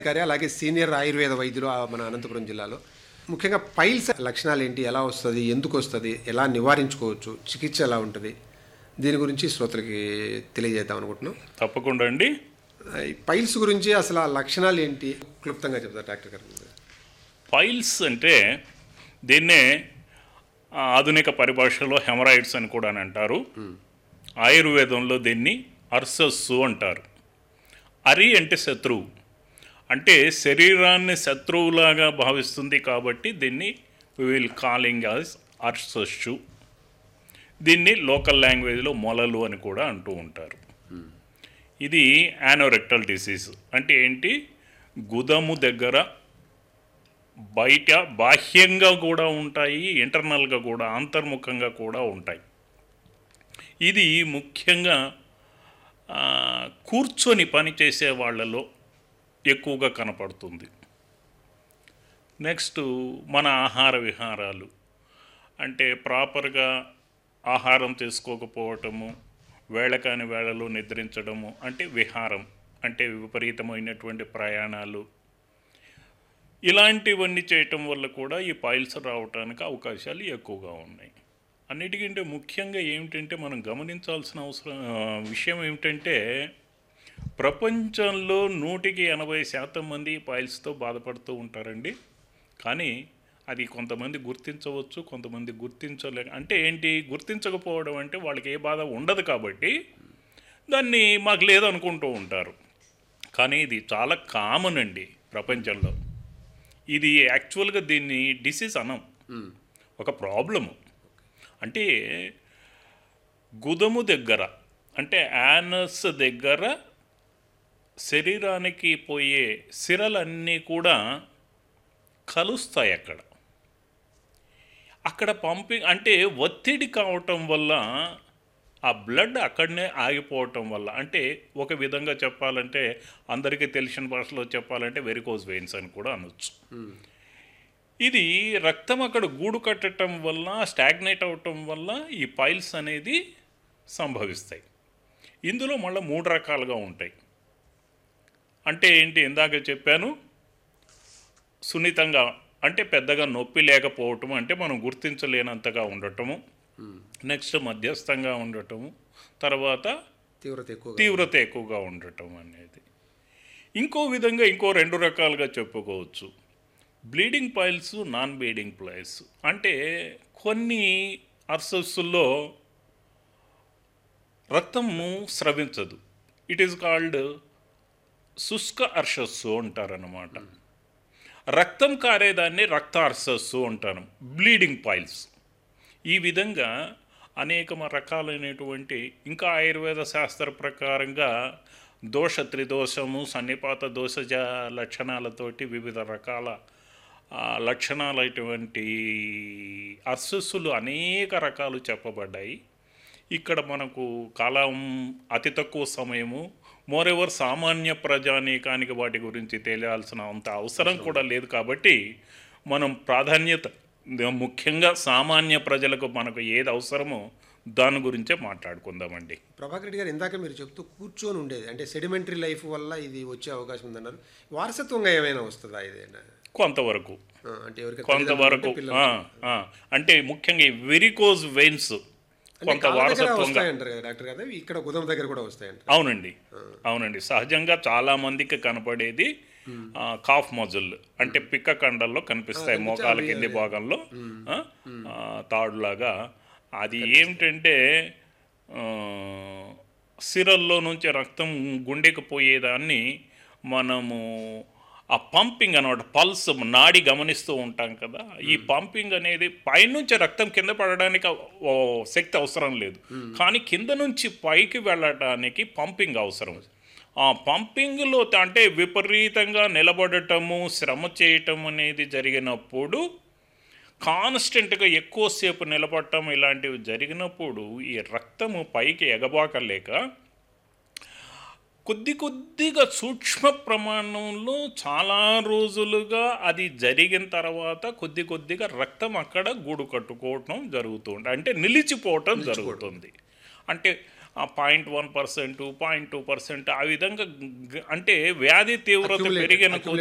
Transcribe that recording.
గారి అలాగే సీనియర్ ఆయుర్వేద వైద్యులు ఆ మన అనంతపురం జిల్లాలో ముఖ్యంగా పైల్స్ లక్షణాలు ఏంటి ఎలా వస్తుంది ఎందుకు వస్తుంది ఎలా నివారించుకోవచ్చు చికిత్స ఎలా ఉంటుంది దీని గురించి శ్రోతలకి తెలియజేద్దాం అనుకుంటున్నాం తప్పకుండా అండి ఆ, ఈ పైల్స్ గురించి అసలు ఆ లక్షణాలు ఏంటి క్లుప్తంగా చెప్తారు డాక్టర్ గారు పైల్స్ అంటే దీన్నే ఆ, ఆధునిక పరిభాషలో హెమరాయిడ్స్ అని కూడా అని అంటారు ఆయుర్వేదంలో దీన్ని అర్సస్సు అంటారు అరి అంటే శత్రువు అంటే శరీరాన్ని శత్రువులాగా భావిస్తుంది కాబట్టి దీన్ని విల్ కాలింగ్ యాజ్ అర్సస్సు దీన్ని లోకల్ లాంగ్వేజ్లో మొలలు అని కూడా అంటూ ఉంటారు ఇది యానోరెక్టల్ డిసీజ్ అంటే ఏంటి గుదము దగ్గర బయట బాహ్యంగా కూడా ఉంటాయి ఇంటర్నల్గా కూడా అంతర్ముఖంగా కూడా ఉంటాయి ఇది ముఖ్యంగా ఆ, కూర్చొని పనిచేసే వాళ్ళలో ఎక్కువగా కనపడుతుంది నెక్స్ట్ మన ఆహార విహారాలు అంటే ప్రాపర్గా ఆహారం తీసుకోకపోవటము వేళ కాని వేళలో నిద్రించడము అంటే విహారం అంటే విపరీతమైనటువంటి ప్రయాణాలు ఇలాంటివన్నీ చేయటం వల్ల కూడా ఈ పైల్స్ రావడానికి అవకాశాలు ఎక్కువగా ఉన్నాయి అన్నిటికంటే ముఖ్యంగా ఏమిటంటే మనం గమనించాల్సిన అవసరం ఆ, విషయం ఏమిటంటే ప్రపంచంలో నూటికి ఎనభై శాతం మంది పైల్స్తో బాధపడుతూ ఉంటారండి కానీ అది కొంతమంది గుర్తించవచ్చు కొంతమంది గుర్తించలేక అంటే ఏంటి గుర్తించకపోవడం అంటే వాళ్ళకి ఏ బాధ ఉండదు కాబట్టి దాన్ని మాకు లేదనుకుంటూ ఉంటారు కానీ ఇది చాలా కామన్ అండి ప్రపంచంలో ఇది యాక్చువల్గా దీన్ని డిసీజ్ అనం ఒక ప్రాబ్లము అంటే గుదము దగ్గర అంటే యానస్ దగ్గర శరీరానికి పోయే సిరలన్నీ కూడా కలుస్తాయి అక్కడ అక్కడ పంపింగ్ అంటే ఒత్తిడి కావటం వల్ల ఆ బ్లడ్ అక్కడనే ఆగిపోవటం వల్ల అంటే ఒక విధంగా చెప్పాలంటే అందరికీ తెలిసిన భాషలో చెప్పాలంటే వెరికోజ్ వెయిన్స్ అని కూడా అనొచ్చు ఇది రక్తం అక్కడ గూడు కట్టడం వల్ల స్టాగ్నేట్ అవటం వల్ల ఈ పైల్స్ అనేది సంభవిస్తాయి ఇందులో మళ్ళీ మూడు రకాలుగా ఉంటాయి అంటే ఏంటి ఇందాక చెప్పాను సున్నితంగా అంటే పెద్దగా నొప్పి లేకపోవటము అంటే మనం గుర్తించలేనంతగా ఉండటము నెక్స్ట్ మధ్యస్థంగా ఉండటము తర్వాత తీవ్రత ఎక్కువ తీవ్రత ఎక్కువగా ఉండటం అనేది ఇంకో విధంగా ఇంకో రెండు రకాలుగా చెప్పుకోవచ్చు bleeding piles non bleeding piles అంటే కొన్ని అర్సస్సుల్లో రక్తము స్రవించదు ఇట్ ఈస్ కాల్డ్ శుష్క అర్షస్సు అంటారనమాట రక్తం కారేదాన్ని రక్త అర్సస్సు అంటారు బ్లీడింగ్ పైల్స్ ఈ విధంగా అనేక రకాలైనటువంటి ఇంకా ఆయుర్వేద శాస్త్ర ప్రకారంగా దోష త్రిదోషము సన్నిపాత దోషజ లక్షణాలతోటి వివిధ రకాల ఆ, లక్షణాలైనటువంటి అర్సస్సులు అనేక రకాలు చెప్పబడ్డాయి ఇక్కడ మనకు కాలం అతి తక్కువ సమయము మోరెవర్ సామాన్య ప్రజానీకానికి వాటి గురించి తెలియాల్సిన అంత అవసరం కూడా లేదు కాబట్టి మనం ప్రాధాన్యత ముఖ్యంగా సామాన్య ప్రజలకు మనకు ఏది అవసరమో దాని గురించే మాట్లాడుకుందామండి ప్రభాకర్ రెడ్డి గారు ఇందాక మీరు చెప్తూ కూర్చొని ఉండేది అంటే సెడిమెంటరీ లైఫ్ వల్ల ఇది వచ్చే అవకాశం ఉందన్నారు వారసత్వంగా ఏమైనా వస్తుందా ఇది కొంతవరకు ఆ, అంటే ఎవరికి కొంతవరకు పిల్లలు ఆ, ఆ. అంటే ముఖ్యంగా ఈ వెరికోజ్ వెయిన్స్ కొంత కాళ్ళ దగ్గర వారసత్వంగా వస్తాయంటారు కదా డాక్టర్ గారు ఇక్కడ గుదం దగ్గర కూడా వస్తాయంటారు అవునండి అవునండి సహజంగా చాలా మందికి కనపడేది ఆ, కాఫ్ మజుల్ అంటే పిక్క కండల్లో కనిపిస్తాయి మోకాల కింది భాగంలో ఆ, ఆ, తాడులాగా అది ఏమిటంటే ఆ, సిరల్లో నుంచి రక్తం గుండెకి పోయేదాన్ని మనము ఆ పంపింగ్ అనమాట పల్స్ నాడి గమనిస్తూ ఉంటాం కదా ఈ పంపింగ్ అనేది పైనుంచి రక్తం కింద పడడానికి ఓ శక్తి అవసరం లేదు కానీ కింద నుంచి పైకి వెళ్ళడానికి పంపింగ్ అవసరం ఆ పంపింగ్లో అంటే విపరీతంగా నిలబడటము శ్రమ చేయటం అనేది జరిగినప్పుడు కాన్స్టెంట్గా ఎక్కువసేపు నిలబడటం ఇలాంటివి జరిగినప్పుడు ఈ రక్తము పైకి ఎగబాకలేక కొద్ది కొద్దిగా సూక్ష్మ ప్రమాణంలో చాలా రోజులుగా అది జరిగిన తర్వాత కొద్ది కొద్దిగా రక్తం అక్కడ గూడు కట్టుకోవటం జరుగుతుంది అంటే నిలిచిపోవటం జరుగుతుంది అంటే point one percent point two percent ఆ విధంగా గ- అంటే వ్యాధి తీవ్రత Accumulate- పెరిగిన కొద్దీ